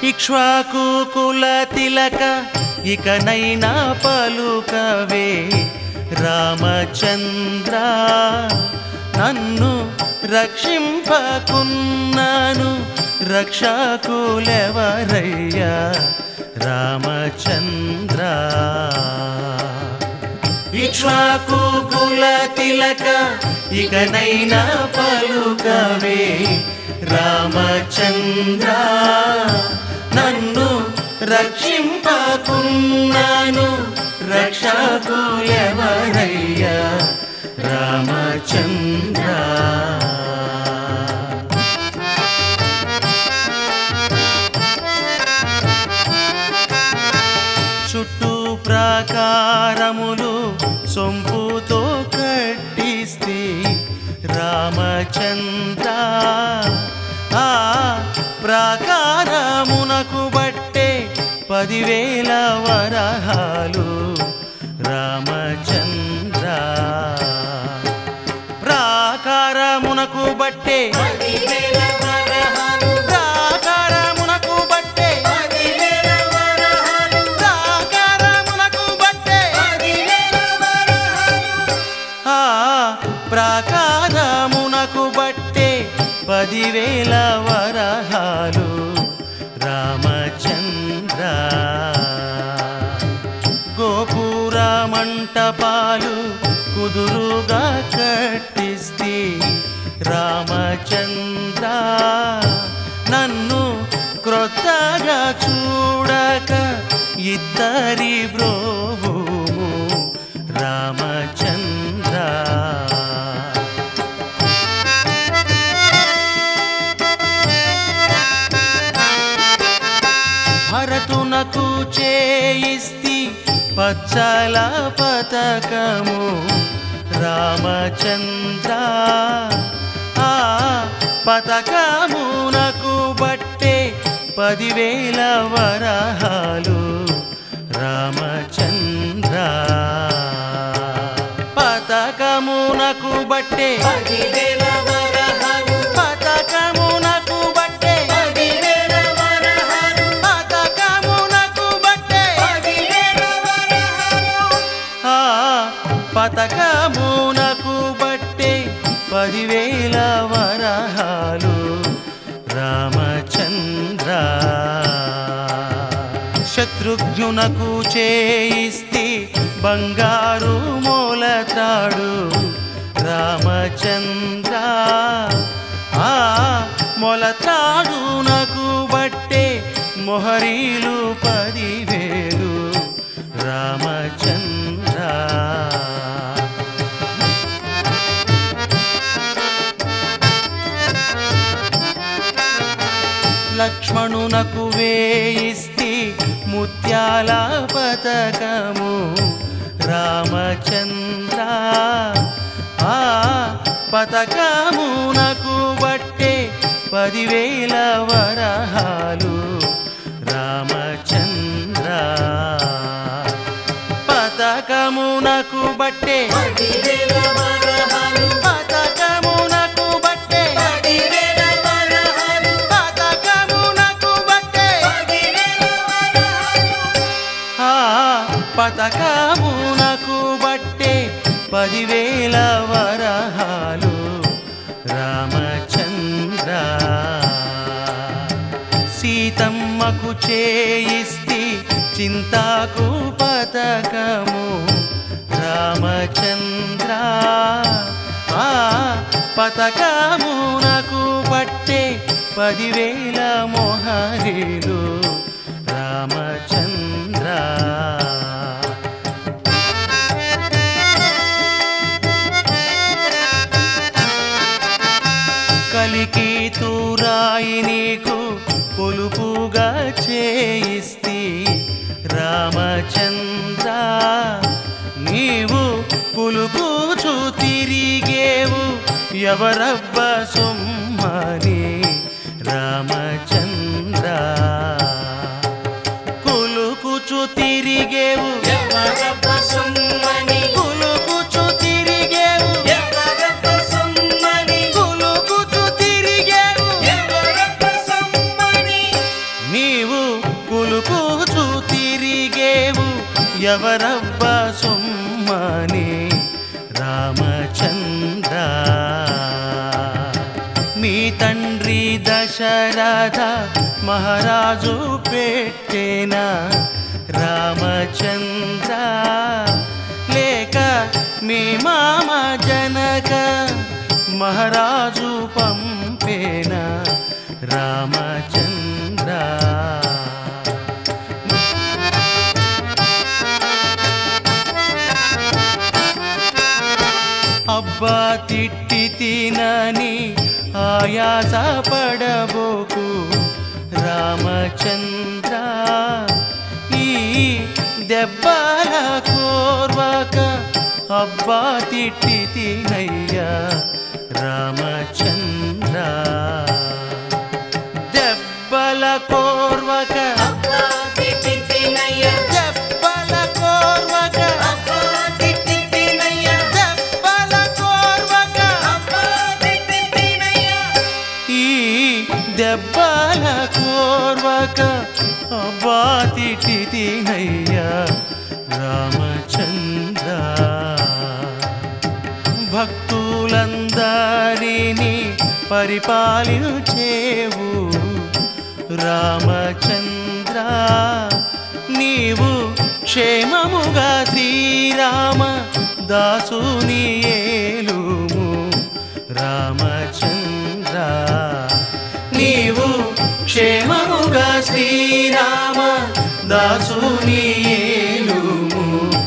ఇక్ష్వాకు కుల తిలక ఇకనైనా పలుకవే రామచంద్ర నన్ను రక్షింపకున్నాను రక్షకులెవరయ్యా రామచంద్ర ఇక్ష్వాకు కుల తిలక ఇకనైనా పలుకవే రామచంద్ర నన్ను రక్షింపకున్నాను రక్షకులెవరయ్యా రామచంద్ర చుట్టూ ప్రాకారములు సొంపుతో కట్టిస్తే రామచంద్ర ఆ ప్రాకారమునకు బట్టే పదివేల వరహాలు రామచంద్ర ప్రాకారమునకు బట్టే ప్రాకారమునకు బట్టే ప్రాకారమునకు బట్టే ఆ ప్రాకారమునకు బట్టే పదివేల వరహాలు రామచంద్ర గోపుర మంటపాలు కుదురుగా కట్టిస్తే రామచంద్ర నన్ను క్రొత్తగా చూడక ఇద్దరి బ్రోవు రామచంద్ర భరతునకు చేయిస్తి పచ్చల పతకము రామచంద్ర ఆ పతకమునకు బట్టే పదివేల వరహాలు రామచంద్ర పతకమునకు బట్టే పతకమునకు బట్టే పతకమునకు బట్టే ఆ పతకమునకు బట్టే పదివేల వరహాలు రామచంద్ర శత్రుఘ్నునకు చేయిస్తే బంగారు మూలతాడు రామచంద్ర ఆ మొలతాడునకు బట్టే మొహరీలు పదివేలు రామచంద్ర లక్ష్మణునకు వేయిస్తి ముత్యాల పతకము రామచంద్ర ఆ పతకమునకు బట్టే పదివేల వరహాలు రామచంద్ర పతకమునకు బట్టే పతకమునకు బట్టే పతకమునకు బట్టే ఆ పతకమునకు బట్టే పదివేల వరహాలు రామచంద్ర సీతమ్మకు చేయిస్తి చింతాకు పతకము రామచంద్ర ఆ పతకమునకు బట్టే పదివేల మొహరీలు రామచంద్ర కలికి తూరాయి నీకు పొలుపుగా చేయిస్తి రామచంద్ర నీవు పులుకుచు తిరిగేవు ఎవరబ్బ సొమ్మని రామచంద్ర కులుకుచు తిరిగేవు కులుకుచు తిరిగేవు కులుకుచు తిరిగేవు నీవు కులుకుచు తిరిగేవు ఎవరబ్బ సొమ్మని రామచంద్ర మీ తండ్రి దశరథ మహారాజు పెట్టేన రామచంద్ర లేక మీ మామ జనక మహారాజు పంపేన రామచంద్ర అబ్బా తిట్టి తినని ఆయాస పడబోకు రామచంద్ర ఈ దెబ్బల కోర్వక అబ్బా తిట్టి తినయ్యా రామచంద్ర దెబ్బల కోర్వక దెబ్బల కోర్వక దెబ్బల కోర్వక ఈ దెబ్బల కోర్వక అబ్బా తిట్టి తినయ్యా రామచంద్ర భక్తులందరినీ పరిపాలించేవు రామచంద్ర నీవు క్షేమముగా శ్రీరామ దాసుని ఏలుము రామచంద్ర నీవు క్షేమముగా శ్రీరామ దాసుని ఏలుము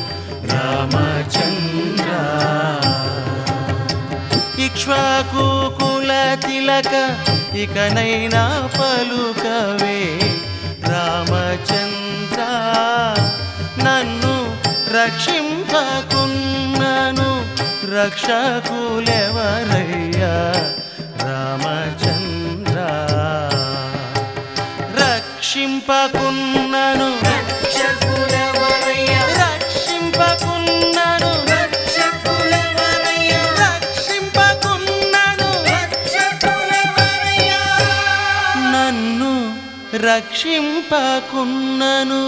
రామచంద్ర ఇక్ష్వాకు కుల తిలక ఇకనైనా పలుకవే రామచంద్ర నన్ను రక్షింపకున్నను రక్షకులెవరయ్యా రామచంద్ర రక్షింపకున్నను రక్షింపకున్నను రక్షింపకున్నను నన్ను రక్షింపకున్నను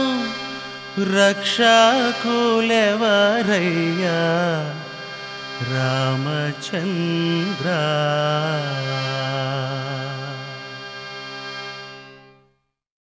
రక్షకులెవరయ్యా రామచంద్ర